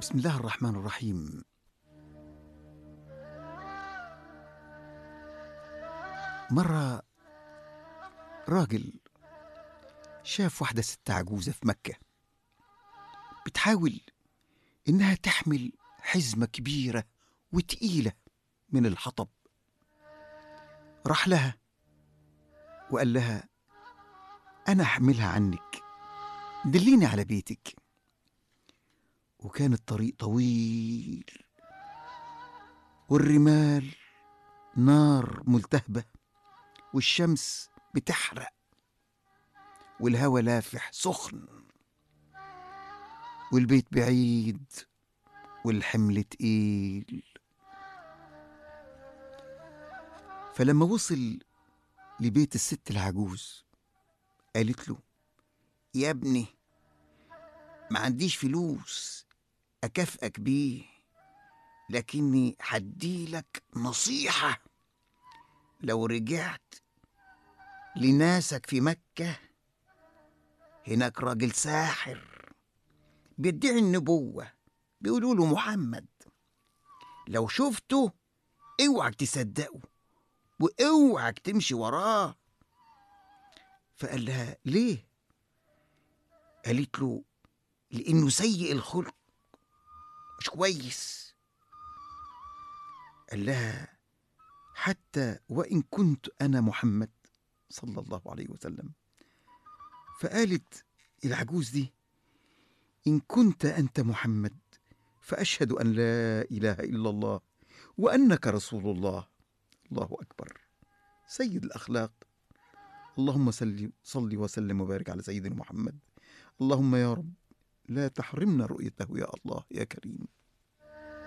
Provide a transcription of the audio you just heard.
بسم الله الرحمن الرحيم مرة راجل شاف واحدة ست عجوزة في مكة بتحاول إنها تحمل حزمة كبيرة وتقيلة من الحطب راح لها وقال لها أنا أحملها عنك دليني على بيتك وكان الطريق طويل والرمال نار ملتهبة والشمس بتحرق والهوا لافح سخن والبيت بعيد والحمل تقيل فلما وصل لبيت الست العجوز قالت له يا ابني ما عنديش فلوس أكافئك بيه لكني هديلك نصيحة لو رجعت لناسك في مكة هناك راجل ساحر بيدعي النبوة بيقولوا له محمد لو شفته اوعك تصدقه واوعك تمشي وراه فقال لها ليه قالت له لانه سيء الخلق مش كويس قال لها حتى وان كنت انا محمد صلى الله عليه وسلم فقالت العجوز دي ان كنت انت محمد فاشهد ان لا اله الا الله وانك رسول الله الله اكبر سيد الاخلاق اللهم صل صل وسلم وبارك على سيدنا محمد اللهم يا رب لا تحرمنا رؤيته يا الله يا كريم